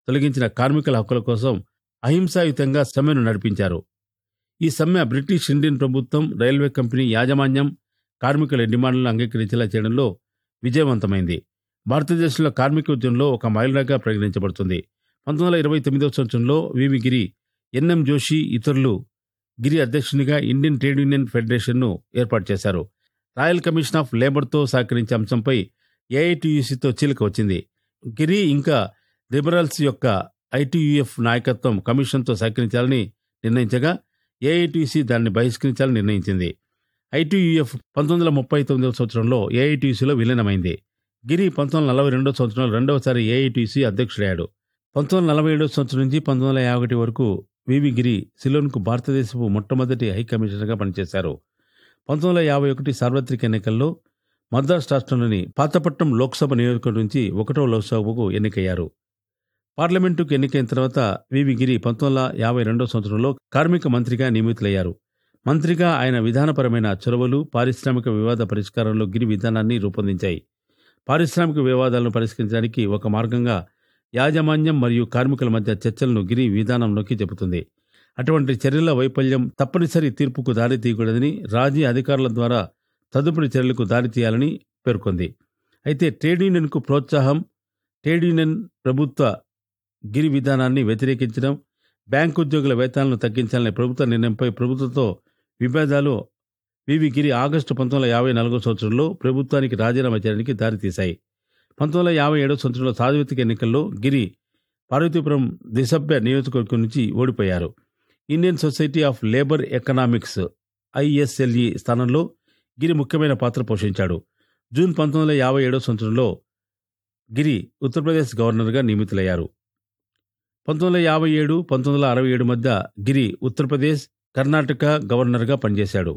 తొలగించిన కార్మికుల హక్కుల కోసం అహింసాయుతంగా సమ్మెను నడిపించారు ఈ సమ్మె బ్రిటిష్ ఇండియన్ ప్రభుత్వం రైల్వే కంపెనీ యాజమాన్యం కార్మికుల డిమాండ్లను అంగీకరించేలా చేయడంలో విజయవంతమైంది భారతదేశంలో కార్మిక ఉద్యమంలో ఒక మైలురాయిగా పరిగణించబడుతుంది పంతొమ్మిది వందల ఇరవై తొమ్మిదవ సంవత్సరంలో వివి గిరి ఎన్ఎం జోషి ఇతరులు గిరి అధ్యక్షునిగా ఇండియన్ ట్రేడ్ యూనియన్ ఫెడరేషన్ను ఏర్పాటు చేశారు రాయల్ కమిషన్ ఆఫ్ లేబర్తో సహకరించే అంశంపై ఏఐటియుసితో చీలిక వచ్చింది గిరి ఇంకా లిబరల్స్ యొక్క ఐటీయూఎఫ్ నాయకత్వం కమిషన్తో సహకరించాలని నిర్ణయించగా ఏఐటిసి దాన్ని బహిష్కరించాలని నిర్ణయించింది ఐటీయూఎఫ్ పంతొమ్మిది వందల ముప్పై తొమ్మిదవ సంవత్సరంలో ఏఐటిసిలో విలీనమైంది గిరి పంతొమ్మిది వందల నలభై రెండవ సంవత్సరంలో రెండవసారి ఏఐటిసి అధ్యక్షుడయ్యాడు పంతొమ్మిది వందల నలభై ఏడవ సంవత్సరం నుంచి పంతొమ్మిది వందల యాభై ఒకటి వరకు వివి గిరి సిలోన్కు భారతదేశపు మొట్టమొదటి హై కమిషనర్గా పనిచేశారు పంతొమ్మిది వందల యాభై ఒకటి సార్వత్రిక ఎన్నికల్లో మద్రాస్ రాష్ట్రంలోని పాతపట్నం లోక్సభ నియోజకవర్గం నుంచి ఒకటో లోక్సభకు ఎన్నికయ్యారు పార్లమెంటుకు ఎన్నికైన తర్వాత వివి గిరి పంతొమ్మిది వందల యాభై రెండవ సంవత్సరంలో కార్మిక మంత్రిగా నియమితులయ్యారు మంత్రిగా ఆయన విధానపరమైన చొరవలు పారిశ్రామిక వివాద పరిష్కారంలో గిరి విధానాన్ని రూపొందించాయి పారిశ్రామిక వివాదాలను పరిష్కరించడానికి ఒక మార్గంగా యాజమాన్యం మరియు కార్మికుల మధ్య చర్చలను గిరి విధానంలోకి చెబుతుంది అటువంటి చర్యల వైఫల్యం తప్పనిసరి తీర్పుకు దారి తీయకూడదని రాజీ అధికారుల ద్వారా తదుపరి చర్యలకు దారి తీయాలని పేర్కొంది అయితే ట్రేడ్ యూనియన్కు ప్రోత్సాహం ట్రేడ్ యూనియన్ ప్రభుత్వ గిరి విధానాన్ని వ్యతిరేకించడం బ్యాంకు ఉద్యోగుల వేతనాలను తగ్గించాలనే ప్రభుత్వ నిర్ణయంపై ప్రభుత్వంతో విభేదాలు వివి గిరి ఆగస్టు పంతొమ్మిది వందల యాభై నాలుగో సంవత్సరంలో ప్రభుత్వానికి రాజీనామా చేయడానికి దారితీశాయి పంతొమ్మిది వందల యాభై ఏడో సంవత్సరంలో సార్వత్రిక ఎన్నికల్లో గిరి పార్వతీపురం దిసభ్య నియోజకవర్గం నుంచి ఓడిపోయారు Indian society of labour economics ISLE స్థానంలో గిరి ముఖ్యమైన పాత్ర పోషించాడు జూన్ పంతొమ్మిది వందల యాభై ఏడో సంవత్సరంలో గిరి ఉత్తరప్రదేశ్ గవర్నర్గా నియమితులయ్యారు పంతొమ్మిది వందల యాభై ఏడు పంతొమ్మిది వందల అరవై ఏడు మధ్య గిరి ఉత్తరప్రదేశ్ కర్ణాటక గవర్నర్గా పనిచేశాడు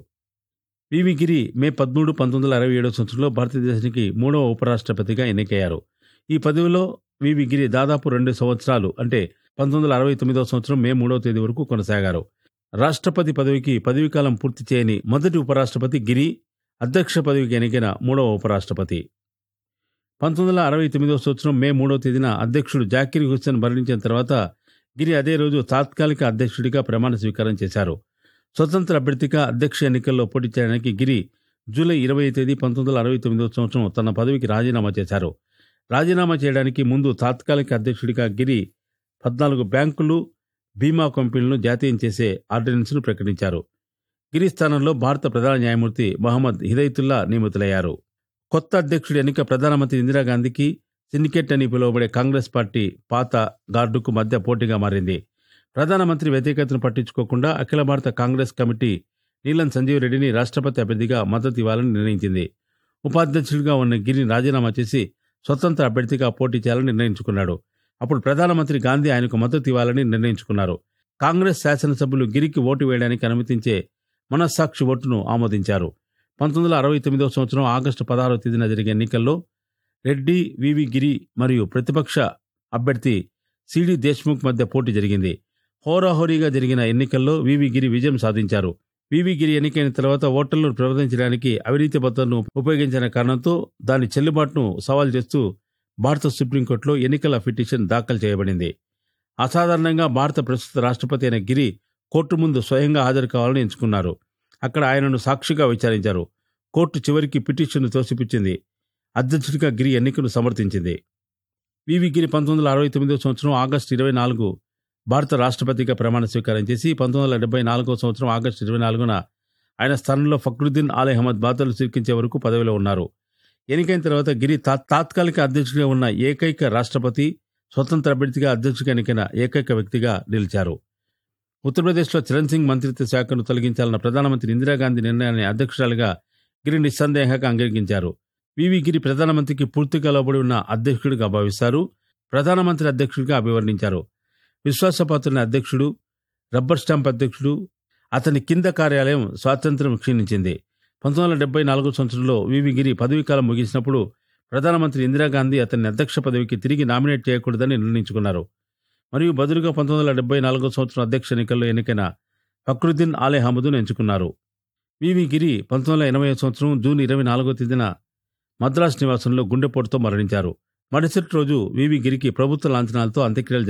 వివి గిరి మే పదమూడు పంతొమ్మిది వందల అరవై ఏడో సంవత్సరంలో భారతదేశానికి మూడవ ఉపరాష్ట్రపతిగా ఎన్నికయ్యారు ఈ పదవిలో వివి గిరి దాదాపు రెండు సంవత్సరాలు అంటే పంతొమ్మిది వందల అరవై తొమ్మిదవ సంవత్సరం మే మూడవ తేదీ వరకు కొనసాగారు రాష్ట్రపతి పదవికి పదవీకాలం పూర్తి చేయని మొదటి ఉపరాష్ట్రపతి గిరి అధ్యక్ష పదవికి ఎన్నికైన మూడవ ఉపరాష్ట్రపతి పంతొమ్మిది వందల అరవై తొమ్మిదవ సంవత్సరం మే మూడవ తేదీన అధ్యక్షుడు జాకిర్ హుస్సేన్ మరణించిన తర్వాత గిరి అదే రోజు తాత్కాలిక అధ్యక్షుడిగా ప్రమాణ స్వీకారం చేశారు స్వతంత్ర అభ్యర్థిగా అధ్యక్ష ఎన్నికల్లో పోటీ చేయడానికి గిరి జూలై ఇరవై తేదీ పంతొమ్మిది వందల అరవై తొమ్మిదవ సంవత్సరం తన పదవికి రాజీనామా చేశారు రాజీనామా చేయడానికి ముందు తాత్కాలిక అధ్యక్షుడిగా గిరి పద్నాలుగు బ్యాంకులు బీమా కంపెనీలను జాతీయం చేసే ఆర్డినెన్స్ను ప్రకటించారు గిరి స్థానంలో భారత ప్రధాన న్యాయమూర్తి మహమ్మద్ హిదైతుల్లా నియమితులయ్యారు కొత్త అధ్యక్షుడి ఎన్నిక ప్రధానమంత్రి ఇందిరాగాంధీకి సిండికేట్ అని పిలువబడే కాంగ్రెస్ పార్టీ పాత గార్డుకు మధ్య పోటీగా మారింది ప్రధానమంత్రి వ్యతిరేకతను పట్టించుకోకుండా అఖిల భారత కాంగ్రెస్ కమిటీ నీలం సంజీవ్ రెడ్డిని రాష్ట్రపతి అభ్యర్థిగా మద్దతు ఇవ్వాలని నిర్ణయించింది ఉపాధ్యక్షుడిగా ఉన్న గిరిని రాజీనామా చేసి స్వతంత్ర అభ్యర్థిగా పోటీ చేయాలని నిర్ణయించుకున్నాడు అప్పుడు ప్రధానమంత్రి గాంధీ ఆయనకు మద్దతు ఇవ్వాలని నిర్ణయించుకున్నారు కాంగ్రెస్ శాసనసభ్యులు గిరికి ఓటు వేయడానికి అనుమతించే మనస్సాక్షి ఓటును ఆమోదించారు పంతొమ్మిది వందల అరవై తొమ్మిదవ సంవత్సరం ఆగస్టు పదహారవ తేదీన జరిగే ఎన్నికల్లో రెడ్డి వివి గిరి మరియు ప్రతిపక్ష అభ్యర్థి సిడి దేశ్ముఖ్ మధ్య పోటీ జరిగింది హోరాహోరీగా జరిగిన ఎన్నికల్లో వివి గిరి విజయం సాధించారు వివి గిరి ఎన్నికైన తర్వాత ఓటర్లను ప్రవర్తించడానికి అవినీతి పద్ధతులను ఉపయోగించిన కారణంతో దాని చెల్లుబాటును సవాల్ చేస్తూ భారత సుప్రీంకోర్టులో ఎన్నికల పిటిషన్ దాఖలు చేయబడింది అసాధారణంగా భారత ప్రస్తుత రాష్ట్రపతి అయిన గిరి కోర్టు ముందు స్వయంగా హాజరు కావాలని ఎంచుకున్నారు అక్కడ ఆయనను సాక్షిగా విచారించారు కోర్టు చివరికి పిటిషన్ను తోసిపుచ్చింది అధ్యక్షుడిగా గిరి ఎన్నికను సమర్థించింది వివి గిరి పంతొమ్మిది వందల అరవై తొమ్మిదో సంవత్సరం ఆగస్టు ఇరవై నాలుగు భారత రాష్ట్రపతిగా ప్రమాణ స్వీకారం చేసి పంతొమ్మిది వందల డెబ్బై నాలుగో సంవత్సరం ఆగస్టు ఇరవై నాలుగున ఆయన స్థానంలో ఫక్రుద్దీన్ ఆలీ అహ్మద్ బాతలు స్వీకరించే వరకు పదవిలో ఉన్నారు ఎన్నికైన తర్వాత గిరి తా- తాత్కాలిక అధ్యక్షుడిగా ఉన్న ఏకైక రాష్ట్రపతి స్వతంత్ర అభ్యర్థిగా అధ్యక్షుడిగా ఎన్నికైన ఏకైక వ్యక్తిగా నిలిచారు ఉత్తరప్రదేశ్లో చరణ్ సింగ్ మంత్రిత్వ శాఖను తొలగించాలన్న ప్రధానమంత్రి ఇందిరాగాంధీ నిర్ణయాన్ని అధ్యక్షురాలిగా గిరి నిస్సందేహంగా అంగీకరించారు వివి గిరి ప్రధానమంత్రికి పూర్తిగా లోబడి ఉన్న అధ్యక్షుడిగా భావిస్తారు ప్రధానమంత్రి అధ్యక్షుడిగా అభివర్ణించారు విశ్వాసపాత్రుని అధ్యక్షుడు రబ్బర్ స్టాంప్ అధ్యక్షుడు అతని కింద కార్యాలయం స్వాతంత్ర్యం క్షీణించింది పంతొమ్మిది వందల డెబ్బై నాలుగో సంవత్సరంలో వివి గిరి పదవీకాలం ముగిసినప్పుడు ప్రధానమంత్రి ఇందిరాగాంధీ అతన్ని అధ్యక్ష పదవికి తిరిగి నామినేట్ చేయకూడదని నిర్ణయించుకున్నారు మరియు బదులుగా పంతొమ్మిది వందల డెబ్బై నాలుగో సంవత్సరం అధ్యక్ష ఎన్నికల్లో ఎన్నికైన ఫక్రుద్దీన్ ఆలే హమదును ఎంచుకున్నారు వివి గిరి పంతొమ్మిది వందల ఎనభై సంవత్సరం జూన్ ఇరవై నాలుగో తేదీన మద్రాస్ నివాసంలో గుండెపోటుతో మరణించారు మరుసటి రోజు వివి గిరికి ప్రభుత్వ లాంఛనాలతో అంత్యక్రియలు